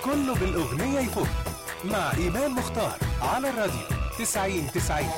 كله بالأغنية يفك مع إيمان مختار على الراديو 90 90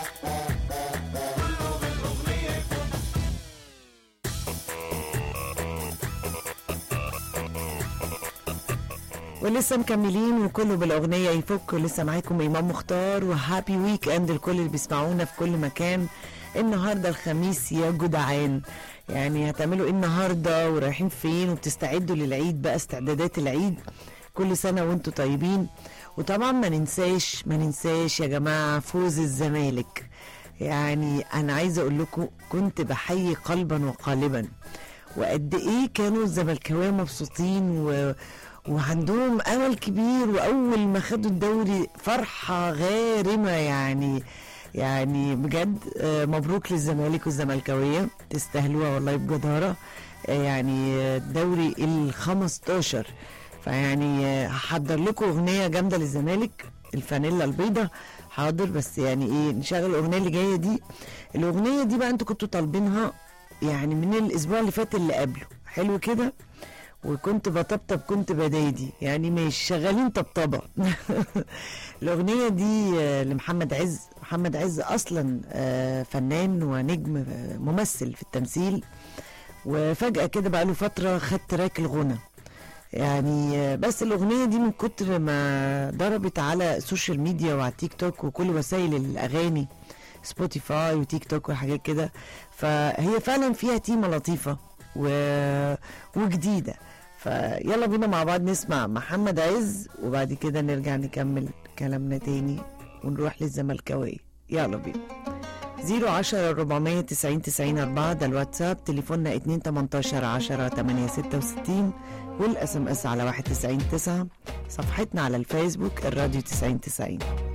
ولسه مكملين وكله بالاغنيه يفك لسه معاكم امام مختار وهابي ويك اند لكل اللي بيسمعونا في كل مكان النهارده الخميس يا جدعان يعني هتعملوا ايه النهارده ورايحين فين وبتستعدوا للعيد بقى استعدادات العيد كل سنه وانتم طيبين وطبعا ما ننساش ما ننساش يا جماعه فوز الزمالك يعني انا عايزه اقول لكم كنت بحيي قلبا وقالبا وقد ايه كانوا الزملكاويه مبسوطين و... وعندهم امل كبير واول ما خدوا الدوري فرحه غارمه يعني يعني بجد آه، مبروك للزمالك والزملكاويه تستاهلوها والله بجداره آه، يعني آه، الدوري ال 15 فيعني آه، هحضر لكم اغنيه جامده للزمالك الفانيلا البيضاء حاضر بس يعني ايه نشغل الاغنيه اللي جايه دي الاغنيه دي بقى انتوا كنتوا طالبينها يعني من الاسبوع اللي فات اللي قبله حلو كده وكنت بطبطب كنت بدايدي يعني مش شغالين طبطبة الأغنية دي آه، لمحمد عز محمد عز أصلا آه، فنان ونجم آه، ممثل في التمثيل وفجأة كده بقى له فترة خد تراك الغنى يعني آه، بس الأغنية دي من كتر ما ضربت على السوشيال ميديا وعلى التيك توك وكل وسائل الأغاني سبوتيفاي وتيك توك وحاجات كده فهي فعلا فيها تيمة لطيفة و... وجديدة فيلا بينا مع بعض نسمع محمد عز وبعد كده نرجع نكمل كلامنا تاني ونروح للزملكاوية يلا بينا 010 490 90 4 ده الواتساب تليفوننا 2 18 10 8 66 والاس ام اس على 1 90 9 صفحتنا على الفيسبوك الراديو 90 90